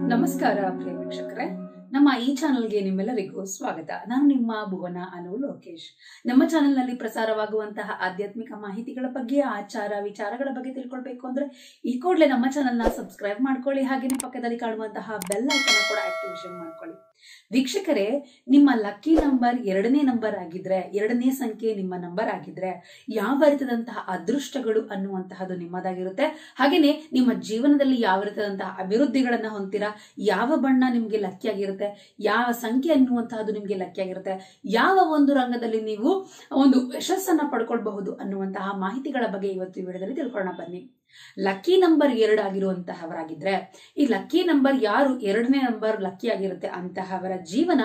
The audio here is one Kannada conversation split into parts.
ನಮಸ್ಕಾರ ಪ್ರಿಯ ವೀಕ್ಷಕರೇ ನಮ್ಮ ಈ ಚಾನೆಲ್ಗೆ ನಿಮ್ಮೆಲ್ಲರಿಗೂ ಸ್ವಾಗತ ನಾನು ನಿಮ್ಮ ಭುವನ ಅನು ಲೋಕೇಶ್ ನಮ್ಮ ಚಾನೆಲ್ನಲ್ಲಿ ಪ್ರಸಾರವಾಗುವಂತಹ ಆಧ್ಯಾತ್ಮಿಕ ಮಾಹಿತಿಗಳ ಬಗ್ಗೆ ಆಚಾರ ವಿಚಾರಗಳ ಬಗ್ಗೆ ತಿಳ್ಕೊಳ್ಬೇಕು ಅಂದ್ರೆ ಈ ಕೂಡಲೇ ನಮ್ಮ ಚಾನೆಲ್ನ ಸಬ್ಸ್ಕ್ರೈಬ್ ಮಾಡ್ಕೊಳ್ಳಿ ಹಾಗೆಯೇ ಪಕ್ಕದಲ್ಲಿ ಕಾಣುವಂತಹ ಬೆಲ್ ಐಕನ್ ಕೂಡ ಆಕ್ಟಿವೇಶನ್ ಮಾಡ್ಕೊಳ್ಳಿ ವೀಕ್ಷಕರೇ ನಿಮ್ಮ ಲಕ್ಕಿ ನಂಬರ್ ಎರಡನೇ ನಂಬರ್ ಆಗಿದ್ರೆ ಎರಡನೇ ಸಂಖ್ಯೆ ನಿಮ್ಮ ನಂಬರ್ ಆಗಿದ್ರೆ ಯಾವ ರೀತಿಯಾದಂತಹ ಅದೃಷ್ಟಗಳು ಅನ್ನುವಂತಹದ್ದು ನಿಮ್ಮದಾಗಿರುತ್ತೆ ಹಾಗೇನೆ ನಿಮ್ಮ ಜೀವನದಲ್ಲಿ ಯಾವ ರೀತಿಯಾದಂತಹ ಅಭಿವೃದ್ಧಿಗಳನ್ನ ಹೊಂದ್ತೀರಾ ಯಾವ ಬಣ್ಣ ನಿಮ್ಗೆ ಲಕ್ಕಿ ಆಗಿರುತ್ತೆ ಯಾವ ಸಂಖ್ಯೆ ಅನ್ನುವಂತಹದ್ದು ನಿಮ್ಗೆ ಲಕ್ಕಿ ಆಗಿರುತ್ತೆ ಯಾವ ಒಂದು ರಂಗದಲ್ಲಿ ನೀವು ಒಂದು ಯಶಸ್ಸನ್ನ ಪಡ್ಕೊಳ್ಬಹುದು ಅನ್ನುವಂತಹ ಮಾಹಿತಿಗಳ ಬಗ್ಗೆ ಇವತ್ತು ಈ ವಿಡಿಯೋದಲ್ಲಿ ತಿಳ್ಕೊಳ್ಳೋಣ ಬನ್ನಿ ಲಕ್ಕಿ ನಂಬರ್ ಎರಡು ಆಗಿರುವಂತಹವರಾಗಿದ್ರೆ ಈ ಲಕ್ಕಿ ನಂಬರ್ ಯಾರು ಎರಡನೇ ನಂಬರ್ ಲಕ್ಕಿ ಆಗಿರುತ್ತೆ ಅಂತಹವರ ಜೀವನ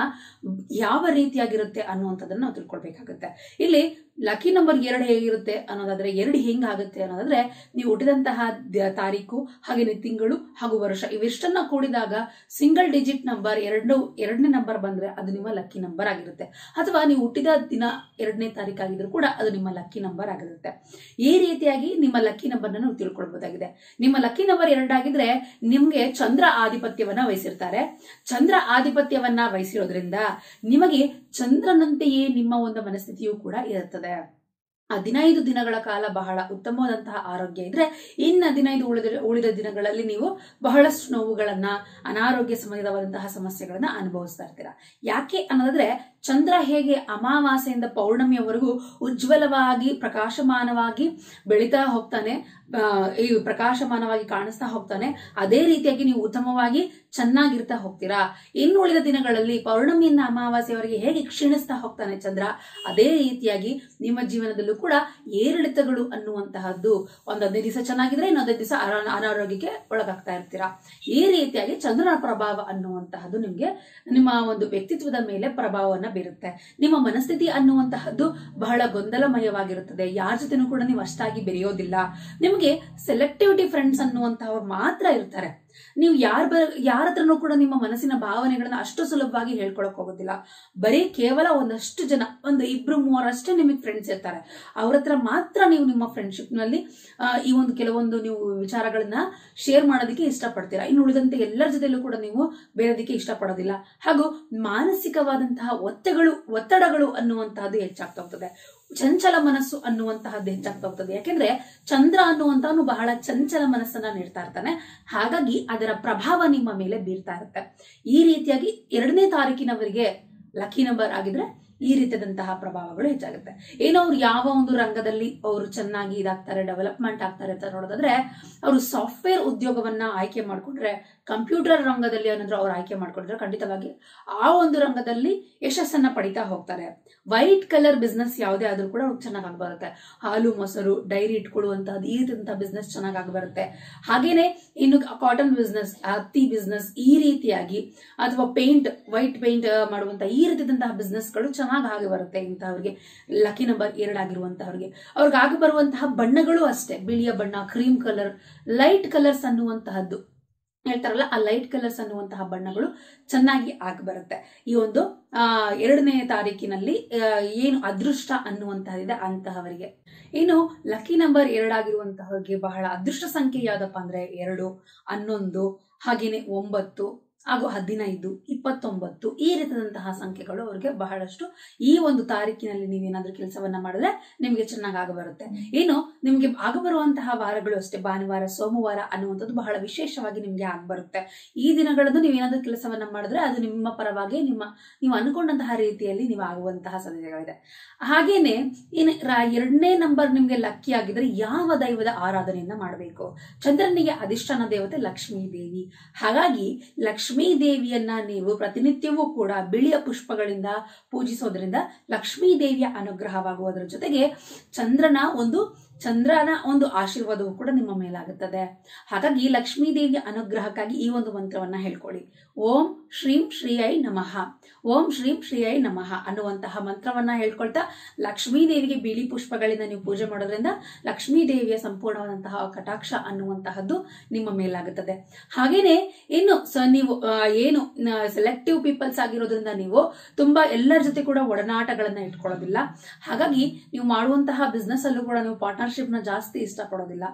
ಯಾವ ರೀತಿಯಾಗಿರುತ್ತೆ ಅನ್ನುವಂಥದ್ದನ್ನ ನಾವು ತಿಳ್ಕೊಳ್ಬೇಕಾಗುತ್ತೆ ಇಲ್ಲಿ ಲಕ್ಕಿ ನಂಬರ್ ಎರಡು ಹೇಗಿರುತ್ತೆ ಅನ್ನೋದಾದ್ರೆ ಎರಡು ಹೆಂಗಾಗುತ್ತೆ ಅನ್ನೋದಾದ್ರೆ ನೀವು ಹುಟ್ಟಿದಂತಹ ದ- ತಾರೀಕು ಹಾಗೇನೆ ತಿಂಗಳು ಹಾಗೂ ವರ್ಷ ಇವಿಷ್ಟನ್ನ ಕೂಡಿದಾಗ ಸಿಂಗಲ್ ಡಿಜಿಟ್ ನಂಬರ್ ಎರಡು ಎರಡನೇ ನಂಬರ್ ಬಂದ್ರೆ ಅದು ನಿಮ್ಮ ಲಕ್ಕಿ ನಂಬರ್ ಆಗಿರುತ್ತೆ ಅಥವಾ ನೀವು ಹುಟ್ಟಿದ ದಿನ ಎರಡನೇ ತಾರೀಕು ಆಗಿದ್ರು ಕೂಡ ಅದು ನಿಮ್ಮ ಲಕ್ಕಿ ನಂಬರ್ ಆಗಿರುತ್ತೆ ಈ ರೀತಿಯಾಗಿ ನಿಮ್ಮ ಲಕ್ಕಿ ನಂಬರ್ ನಾವು ತಿಳ್ಕೊಳ್ಬಹುದಾಗಿದೆ ನಿಮ್ಮ ಲಕ್ಕಿ ನಂಬರ್ ಎರಡಾಗಿದ್ರೆ ನಿಮ್ಗೆ ಚಂದ್ರ ಆಧಿಪತ್ಯವನ್ನ ವಹಿಸಿರ್ತಾರೆ ಚಂದ್ರ ಆಧಿಪತ್ಯವನ್ನ ವಹಿಸಿರೋದ್ರಿಂದ ನಿಮಗೆ ಚಂದ್ರನಂತೆಯೇ ನಿಮ್ಮ ಒಂದು ಮನಸ್ಥಿತಿಯೂ ಕೂಡ ಇರುತ್ತದೆ ಹದಿನೈದು ದಿನಗಳ ಕಾಲ ಬಹಳ ಉತ್ತಮವಾದಂತಹ ಆರೋಗ್ಯ ಇದ್ರೆ ಇನ್ನು ಹದಿನೈದು ಉಳಿದ ಉಳಿದ ದಿನಗಳಲ್ಲಿ ನೀವು ಬಹಳಷ್ಟು ನೋವುಗಳನ್ನ ಅನಾರೋಗ್ಯ ಸಂಬಂಧಿತವಾದಂತಹ ಸಮಸ್ಯೆಗಳನ್ನ ಅನುಭವಿಸ್ತಾ ಇರ್ತೀರಾ ಯಾಕೆ ಅನ್ನೋದಾದ್ರೆ ಚಂದ್ರ ಹೇಗೆ ಅಮಾವಾಸ್ಯೆಯಿಂದ ಪೌರ್ಣಮಿಯವರೆಗೂ ಉಜ್ವಲವಾಗಿ ಪ್ರಕಾಶಮಾನವಾಗಿ ಬೆಳೀತಾ ಹೋಗ್ತಾನೆ ಆ, ಈ ಪ್ರಕಾಶಮಾನವಾಗಿ ಕಾಣಿಸ್ತಾ ಹೋಗ್ತಾನೆ ಅದೇ ರೀತಿಯಾಗಿ ನೀವು ಉತ್ತಮವಾಗಿ ಚೆನ್ನಾಗಿರ್ತಾ ಹೋಗ್ತೀರಾ ಇನ್ನು ಉಳಿದ ದಿನಗಳಲ್ಲಿ ಪೌರ್ಣಮಿಯಿಂದ ಅಮಾವಾಸ್ಯವರೆಗೆ ಹೇಗೆ ಕ್ಷೀಣಿಸ್ತಾ ಹೋಗ್ತಾನೆ ಚಂದ್ರ ಅದೇ ರೀತಿಯಾಗಿ ನಿಮ್ಮ ಜೀವನದಲ್ಲೂ ಕೂಡ ಏರಿಳಿತಗಳು ಅನ್ನುವಂತಹದ್ದು ಒಂದ್ ಹದಿನೈದು ದಿವಸ ಚೆನ್ನಾಗಿದ್ರೆ ಇನ್ನೊಂದು ದಿವಸ ಅನಾರೋಗ್ಯಕ್ಕೆ ಒಳಗಾಗ್ತಾ ಇರ್ತೀರಾ ಈ ರೀತಿಯಾಗಿ ಚಂದ್ರನ ಪ್ರಭಾವ ಅನ್ನುವಂತಹದ್ದು ನಿಮ್ಗೆ ನಿಮ್ಮ ಒಂದು ವ್ಯಕ್ತಿತ್ವದ ಮೇಲೆ ಪ್ರಭಾವವನ್ನ ಬೀರುತ್ತೆ ನಿಮ್ಮ ಮನಸ್ಥಿತಿ ಅನ್ನುವಂತಹದ್ದು ಬಹಳ ಗೊಂದಲಮಯವಾಗಿರುತ್ತದೆ ಯಾರ ಜೊತೆನೂ ಕೂಡ ನೀವು ಅಷ್ಟಾಗಿ ಬೆರೆಯೋದಿಲ್ಲ ನಿಮಗೆ ಸೆಲೆಕ್ಟಿವಿಟಿ ಫ್ರೆಂಡ್ಸ್ ಅನ್ನುವಂತಹವ್ರು ಮಾತ್ರ ಇರ್ತಾರೆ ನೀವು ಯಾರ ಬ ಯಾರ ಹತ್ರನೂ ಕೂಡ ನಿಮ್ಮ ಮನಸ್ಸಿನ ಭಾವನೆಗಳನ್ನ ಅಷ್ಟು ಸುಲಭವಾಗಿ ಹೇಳ್ಕೊಳಕ್ ಹೋಗೋದಿಲ್ಲ ಬರೀ ಕೇವಲ ಒಂದಷ್ಟು ಜನ ಒಂದು ಇಬ್ರು ಮೂವರಷ್ಟೇ ನಿಮಗೆ ಫ್ರೆಂಡ್ಸ್ ಇರ್ತಾರೆ ಅವ್ರ ಹತ್ರ ಮಾತ್ರ ನೀವು ನಿಮ್ಮ ಫ್ರೆಂಡ್ಶಿಪ್ ನಲ್ಲಿ ಆ, ಈ ಒಂದು ಕೆಲವೊಂದು ನೀವು ವಿಚಾರಗಳನ್ನ ಶೇರ್ ಮಾಡೋದಕ್ಕೆ ಇಷ್ಟಪಡ್ತೀರಾ ಇನ್ನು ಉಳಿದಂತೆ ಎಲ್ಲರ ಜೊತೆಲೂ ಕೂಡ ನೀವು ಬೇರೆದಕ್ಕೆ ಇಷ್ಟಪಡೋದಿಲ್ಲ ಹಾಗೂ ಮಾನಸಿಕವಾದಂತಹ ಒತ್ತಗಳು ಒತ್ತಡಗಳು ಅನ್ನುವಂತಹದ್ದು ಹೆಚ್ಚಾಗ್ತಾ ಹೋಗ್ತದೆ ಚಂಚಲ ಮನಸ್ಸು ಅನ್ನುವಂತಹದ್ದು ಹೆಚ್ಚಾಗ್ತಾ ಹೋಗ್ತದೆ ಯಾಕೆಂದ್ರೆ ಚಂದ್ರ ಅನ್ನುವಂತವನು ಬಹಳ ಚಂಚಲ ಮನಸ್ಸನ್ನ ನೀಡ್ತಾ ಇರ್ತಾನೆ ಹಾಗಾಗಿ ಅದರ ಪ್ರಭಾವ ನಿಮ್ಮ ಮೇಲೆ ಬೀರ್ತಾ ಇರುತ್ತೆ ಈ ರೀತಿಯಾಗಿ ಎರಡನೇ ತಾರೀಕಿನವರಿಗೆ ಲಕ್ಕಿ ನಂಬರ್ ಆಗಿದ್ರೆ ಈ ರೀತಿಯಾದಂತಹ ಪ್ರಭಾವಗಳು ಹೆಚ್ಚಾಗುತ್ತೆ ಏನೋ ಅವ್ರು ಯಾವ ಒಂದು ರಂಗದಲ್ಲಿ ಅವರು ಚೆನ್ನಾಗಿ ಇದಾಗ್ತಾರೆ ಡೆವಲಪ್ಮೆಂಟ್ ಆಗ್ತಾರೆ ಅಂತ ನೋಡೋದಾದ್ರೆ ಅವರು ಸಾಫ್ಟ್ವೇರ್ ಉದ್ಯೋಗವನ್ನ ಆಯ್ಕೆ ಮಾಡ್ಕೊಂಡ್ರೆ ಕಂಪ್ಯೂಟರ್ ರಂಗದಲ್ಲಿ ಏನಾದ್ರು ಅವ್ರು ಆಯ್ಕೆ ಮಾಡ್ಕೊಂಡ್ರೆ ಖಂಡಿತವಾಗಿ ಆ ಒಂದು ರಂಗದಲ್ಲಿ ಯಶಸ್ಸನ್ನ ಪಡಿತಾ ಹೋಗ್ತಾರೆ ವೈಟ್ ಕಲರ್ ಬಿಸ್ನೆಸ್ ಯಾವುದೇ ಆದ್ರೂ ಕೂಡ ಅವ್ರಿಗೆ ಚೆನ್ನಾಗಿ ಬರುತ್ತೆ ಹಾಲು ಮೊಸರು ಡೈರಿ ಇಟ್ಕೊಳ್ಳುವಂತಹದ್ದು ಈ ರೀತಿಯಂತಹ ಬಿಸ್ನೆಸ್ ಚೆನ್ನಾಗಿ ಬರುತ್ತೆ ಹಾಗೇನೆ ಇನ್ನು ಕಾಟನ್ ಬಿಸ್ನೆಸ್ ಹತ್ತಿ ಬಿಸ್ನೆಸ್ ಈ ರೀತಿಯಾಗಿ ಅಥವಾ ಪೇಂಟ್ ವೈಟ್ ಪೇಂಟ್ ಮಾಡುವಂತ ಈ ರೀತಿಯಾದಂತಹ ಬಿಸ್ನೆಸ್ಗಳು ಚೆನ್ನಾಗಿ ಆಗಿ ಬರುತ್ತೆ ಇಂತಹವ್ರಿಗೆ ಲಕ್ಕಿ ನಂಬರ್ ಎರಡಾಗಿರುವಂತಹವ್ರಿಗೆ ಅವ್ರಿಗೆ ಆಗಿ ಬರುವಂತಹ ಬಣ್ಣಗಳು ಅಷ್ಟೇ ಬಿಳಿಯ ಬಣ್ಣ ಕ್ರೀಮ್ ಕಲರ್ ಲೈಟ್ ಕಲರ್ಸ್ ಅನ್ನುವಂತಹದ್ದು ಹೇಳ್ತಾರಲ್ಲ ಆ ಲೈಟ್ ಕಲರ್ಸ್ ಅನ್ನುವಂತಹ ಬಣ್ಣಗಳು ಚೆನ್ನಾಗಿ ಆಗಿ ಬರುತ್ತೆ ಈ ಒಂದು ಆ ಎರಡನೇ ತಾರೀಕಿನಲ್ಲಿ ಆ, ಏನು ಅದೃಷ್ಟ ಅನ್ನುವಂತಹದಿದೆ ಅಂತಹವರಿಗೆ ಇನ್ನು ಲಕ್ಕಿ ನಂಬರ್ ಎರಡಾಗಿರುವಂತಹವ್ರಿಗೆ ಬಹಳ ಅದೃಷ್ಟ ಸಂಖ್ಯೆ ಯಾವ್ದಪ್ಪ ಅಂದ್ರೆ ಎರಡು ಹನ್ನೊಂದು ಹಾಗೇನೆ ಒಂಬತ್ತು ಹಾಗೂ ಹದಿನೈದು ಇಪ್ಪತ್ತೊಂಬತ್ತು ಈ ರೀತಿಯಾದಂತಹ ಸಂಖ್ಯೆಗಳು ಅವರಿಗೆ ಬಹಳಷ್ಟು ಈ ಒಂದು ತಾರೀಕಿನಲ್ಲಿ ನೀವೇನಾದ್ರೂ ಕೆಲಸವನ್ನ ಮಾಡಿದ್ರೆ ನಿಮಗೆ ಚೆನ್ನಾಗಿ ಆಗಬರುತ್ತೆ ಇನ್ನು ನಿಮಗೆ ಆಗಬರುವಂತಹ ವಾರಗಳು ಅಷ್ಟೇ ಭಾನುವಾರ ಸೋಮವಾರ ಅನ್ನುವಂಥದ್ದು ಬಹಳ ವಿಶೇಷವಾಗಿ ನಿಮಗೆ ಆಗ್ಬರುತ್ತೆ ಈ ದಿನಗಳದ್ದು ನೀವೇನಾದ್ರೂ ಕೆಲಸವನ್ನ ಮಾಡಿದ್ರೆ ಅದು ನಿಮ್ಮ ಪರವಾಗಿ ನಿಮ್ಮ ನೀವು ಅನ್ಕೊಂಡಂತಹ ರೀತಿಯಲ್ಲಿ ನೀವು ಆಗುವಂತಹ ಸಾಧ್ಯತೆಗಳಿದೆ ಹಾಗೇನೆ ಇನ್ನು ರ- ಎರಡನೇ ನಂಬರ್ ನಿಮ್ಗೆ ಲಕ್ಕಿ ಆಗಿದ್ರೆ ಯಾವ ದೈವದ ಆರಾಧನೆಯನ್ನ ಮಾಡಬೇಕು ಚಂದ್ರನಿಗೆ ಅಧಿಷ್ಠಾನ ದೇವತೆ ಲಕ್ಷ್ಮೀ ದೇವಿ ಹಾಗಾಗಿ ಲಕ್ಷ್ಮೀ ದೇವಿಯನ್ನ ನೀವು ಪ್ರತಿನಿತ್ಯವೂ ಕೂಡ ಬಿಳಿಯ ಪುಷ್ಪಗಳಿಂದ ಪೂಜಿಸೋದ್ರಿಂದ ಲಕ್ಷ್ಮೀ ದೇವಿಯ ಅನುಗ್ರಹವಾಗುವುದರ ಜೊತೆಗೆ ಚಂದ್ರನ ಒಂದು ಚಂದ್ರನ ಒಂದು ಆಶೀರ್ವಾದವು ಕೂಡ ನಿಮ್ಮ ಮೇಲಾಗುತ್ತದೆ ಹಾಗಾಗಿ ಲಕ್ಷ್ಮೀ ದೇವಿಯ ಅನುಗ್ರಹಕ್ಕಾಗಿ ಈ ಒಂದು ಮಂತ್ರವನ್ನ ಹೇಳ್ಕೊಳ್ಳಿ ಓಂ ಶ್ರೀಂ ಶ್ರೀಯೈ ನಮಃ ಓಂ ಶ್ರೀಂ ಶ್ರೀಯೈ ನಮಃ ಅನ್ನುವಂತಹ ಮಂತ್ರವನ್ನ ಹೇಳ್ಕೊಳ್ತಾ ಲಕ್ಷ್ಮೀ ದೇವಿಗೆ ಬಿಳಿ ಪುಷ್ಪಗಳಿಂದ ನೀವು ಪೂಜೆ ಮಾಡೋದ್ರಿಂದ ಲಕ್ಷ್ಮೀ ದೇವಿಯ ಸಂಪೂರ್ಣವಾದಂತಹ ಕಟಾಕ್ಷ ಅನ್ನುವಂತಹದ್ದು ನಿಮ್ಮ ಮೇಲಾಗುತ್ತದೆ ಹಾಗೇನೆ ಇನ್ನು ಸ ನೀವು ಆ, ಏನು ಸೆಲೆಕ್ಟಿವ್ ಪೀಪಲ್ಸ್ ಆಗಿರೋದ್ರಿಂದ ನೀವು ತುಂಬಾ ಎಲ್ಲರ ಜೊತೆ ಕೂಡ ಒಡನಾಟಗಳನ್ನ ಇಟ್ಕೊಳ್ಳೋದಿಲ್ಲ ಹಾಗಾಗಿ ನೀವು ಮಾಡುವಂತಹ ಬಿಸ್ನೆಸ್ ಅಲ್ಲೂ ಕೂಡ ನೀವು ಪಾರ್ಟ್ನರ್ಶಿಪ್ ನ ಜಾಸ್ತಿ ಇಷ್ಟಪಡೋದಿಲ್ಲ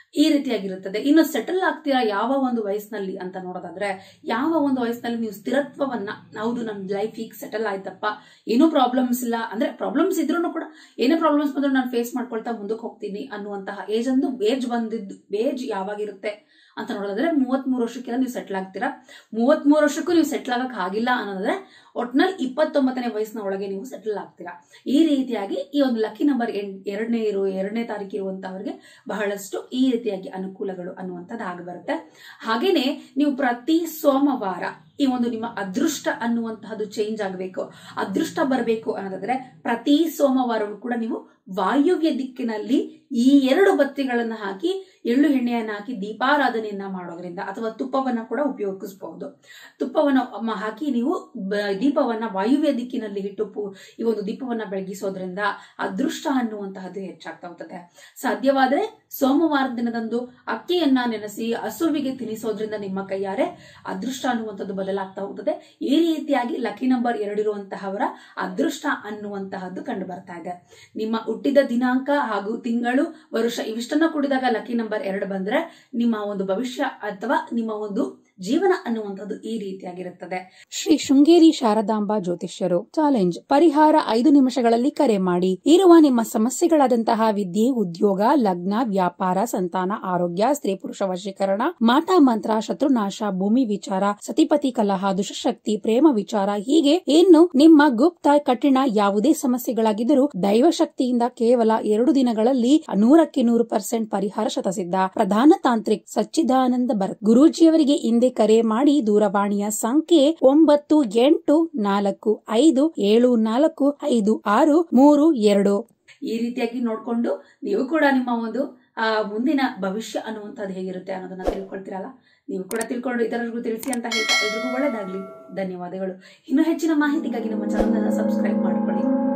ಈ ರೀತಿಯಾಗಿರುತ್ತದೆ ಇನ್ನು ಸೆಟಲ್ ಆಗ್ತೀರಾ ಯಾವ ಒಂದು ವಯಸ್ಸಿನಲ್ಲಿ ಅಂತ ನೋಡೋದಾದ್ರೆ ಯಾವ ಒಂದು ವಯಸ್ಸಿನಲ್ಲಿ ನೀವು ಸ್ಥಿರತ್ವವನ್ನ ಹೌದು ನನ್ನ ಲೈಫ್ ಈಗ ಸೆಟಲ್ ಆಯ್ತಪ್ಪ ಏನೂ ಪ್ರಾಬ್ಲಮ್ಸ್ ಇಲ್ಲ ಅಂದ್ರೆ ಪ್ರಾಬ್ಲಮ್ಸ್ ಇದ್ರೂ ಕೂಡ ಏನೇ ಪ್ರಾಬ್ಲಮ್ಸ್ ಬಂದ್ರು ನಾನು ಫೇಸ್ ಮಾಡ್ಕೊಳ್ತಾ ಮುಂದಕ್ಕೆ ಹೋಗ್ತೀನಿ ಅನ್ನುವಂತಹ ಏಜ್ ಅಂದು ಏಜ್ ಬಂದಿದ್ದು ಏಜ್ ಯಾವಾಗಿರುತ್ತೆ ಅಂತ ನೋಡೋದಾದ್ರೆ ಮೂವತ್ಮೂರು ವರ್ಷಕ್ಕೆಲ್ಲ ನೀವು ಸೆಟ್ಲ್ ಆಗ್ತೀರಾ ಮೂವತ್ಮೂರು ವರ್ಷಕ್ಕೂ ನೀವು ಸೆಟ್ಲ್ ಆಗಕ್ ಆಗಿಲ್ಲ ಅನ್ನೋದಾದ್ರೆ ಒಟ್ನಲ್ಲಿ ಇಪ್ಪತ್ತೊಂಬತ್ತನೇ ವಯಸ್ಸಿನ ಒಳಗೆ ನೀವು ಸೆಟಲ್ ಆಗ್ತೀರಾ ಈ ರೀತಿಯಾಗಿ ಈ ಒಂದು ಲಕ್ಕಿ ನಂಬರ್ ಎರಡನೇ ಇರು ಎರಡನೇ ತಾರೀಕು ಇರುವಂತವರಿಗೆ ಬಹಳಷ್ಟು ಈ ರೀತಿಯಾಗಿ ಅನುಕೂಲಗಳು ಅನ್ನುವಂಥದ್ದು ಆಗಿ ಬರುತ್ತೆ ಹಾಗೇನೆ ನೀವು ಪ್ರತಿ ಸೋಮವಾರ ಈ ಒಂದು ನಿಮ್ಮ ಅದೃಷ್ಟ ಅನ್ನುವಂತಹದ್ದು ಚೇಂಜ್ ಆಗಬೇಕು ಅದೃಷ್ಟ ಬರಬೇಕು ಅನ್ನೋದಾದ್ರೆ ಪ್ರತಿ ಸೋಮವಾರವೂ ಕೂಡ ನೀವು ವಾಯುವ್ಯ ದಿಕ್ಕಿನಲ್ಲಿ ಈ ಎರಡು ಬತ್ತಿಗಳನ್ನ ಹಾಕಿ ಎಳ್ಳು ಎಣ್ಣೆಯನ್ನ ಹಾಕಿ ದೀಪಾರಾಧನೆಯನ್ನ ಮಾಡೋದ್ರಿಂದ ಅಥವಾ ತುಪ್ಪವನ್ನ ಕೂಡ ಉಪಯೋಗಿಸಬಹುದು ತುಪ್ಪವನ್ನ ಮ- ಹಾಕಿ ನೀವು ಬ- ದೀಪವನ್ನ ವಾಯುವ್ಯ ದಿಕ್ಕಿನಲ್ಲಿ ಇಟ್ಟು ಪು- ಈ ಒಂದು ದೀಪವನ್ನ ಬೆಳಗಿಸೋದ್ರಿಂದ ಅದೃಷ್ಟ ಅನ್ನುವಂತಹದ್ದು ಹೆಚ್ಚಾಗ್ತಾ ಹೋಗ್ತದೆ ಸಾಧ್ಯವಾದ್ರೆ ಸೋಮವಾರ ದಿನದಂದು ಅಕ್ಕಿಯನ್ನ ನೆನೆಸಿ ಹಸುವಿಗೆ ತಿನ್ನಿಸೋದ್ರಿಂದ ನಿಮ್ಮ ಕೈಯಾರೆ ಅದೃಷ್ಟ ಅನ್ನುವಂಥದ್ದು ಬದಲಾಗ್ತಾ ಹೋಗ್ತದೆ ಈ ರೀತಿಯಾಗಿ ಲಕ್ಕಿ ನಂಬರ್ ಎರಡಿರುವಂತಹವರ ಅದೃಷ್ಟ ಅನ್ನುವಂತಹದ್ದು ಕಂಡು ಬರ್ತಾ ಇದೆ ನಿಮ್ಮ ಹುಟ್ಟಿದ ದಿನಾಂಕ ಹಾಗೂ ತಿಂಗಳು ವರುಷ ಇವಿಷ್ಟನ್ನ ಕೂಡಿದಾಗ ಲಕ್ಕಿ ನಂಬರ್ ಎರಡು ಬಂದ್ರೆ ನಿಮ್ಮ ಒಂದು ಭವಿಷ್ಯ ಅಥವಾ ನಿಮ್ಮ ಒಂದು ಜೀವನ ಅನ್ನುವಂಥದ್ದು ಈ ರೀತಿಯಾಗಿರುತ್ತದೆ ಶ್ರೀ ಶೃಂಗೇರಿ ಶಾರದಾಂಬಾ ಜ್ಯೋತಿಷ್ಯರು ಚಾಲೆಂಜ್ ಪರಿಹಾರ ಐದು ನಿಮಿಷಗಳಲ್ಲಿ ಕರೆ ಮಾಡಿ ಇರುವ ನಿಮ್ಮ ಸಮಸ್ಯೆಗಳಾದಂತಹ ವಿದ್ಯೆ ಉದ್ಯೋಗ ಲಗ್ನ ವ್ಯಾಪಾರ ಸಂತಾನ ಆರೋಗ್ಯ ಸ್ತ್ರೀ ಪುರುಷ ವಶೀಕರಣ ಮಾಟ ಮಂತ್ರ ಶತ್ರುನಾಶ ಭೂಮಿ ವಿಚಾರ ಸತಿಪತಿ ಕಲಹ ದುಷ್ಟಶಕ್ತಿ ಪ್ರೇಮ ವಿಚಾರ ಹೀಗೆ ಇನ್ನು ನಿಮ್ಮ ಗುಪ್ತ ಕಠಿಣ ಯಾವುದೇ ಸಮಸ್ಯೆಗಳಾಗಿದ್ದರೂ ದೈವ ಶಕ್ತಿಯಿಂದ ಕೇವಲ ಎರಡು ದಿನಗಳಲ್ಲಿ ನೂರಕ್ಕೆ ನೂರು ಪರ್ಸೆಂಟ್ ಪರಿಹಾರ ಶತಸಿದ್ಧ ಪ್ರಧಾನ ತಾಂತ್ರಿಕ್ ಸಚ್ಚಿದಾನಂದ ಭರತ್ ಗುರೂಜಿಯವರಿಗೆ ಹಿಂದೆ ಕರೆ ಮಾಡಿ ದೂರವಾಣಿಯ ಸಂಖ್ಯೆ ಒಂಬತ್ತು ಎಂಟು ನಾಲ್ಕು ಐದು ಏಳು ನಾಲ್ಕು ಐದು ಆರು ಮೂರು ಎರಡು ಈ ರೀತಿಯಾಗಿ ನೋಡ್ಕೊಂಡು ನೀವು ಕೂಡ ನಿಮ್ಮ ಒಂದು ಆ ಮುಂದಿನ ಭವಿಷ್ಯ ಅನ್ನುವಂಥದ್ದು ಹೇಗಿರುತ್ತೆ ಅನ್ನೋದನ್ನ ತಿಳ್ಕೊಳ್ತೀರಲ್ಲ ನೀವು ಕೂಡ ತಿಳ್ಕೊಂಡು ಇತರರಿಗೂ ತಿಳಿಸಿ ಅಂತ ಹೇಳ್ತಾ ಎಲ್ರಿಗೂ ಒಳ್ಳೇದಾಗ್ಲಿ ಧನ್ಯವಾದಗಳು ಇನ್ನು ಹೆಚ್ಚಿನ ಮಾಹಿತಿಗಾಗಿ ನಮ್ಮ ಚಾನಲ್ ಅನ್ನ ಸಬ್ಸ್ಕ್ರೈಬ್ ಮಾಡ್ಕೊಳ್ಳಿ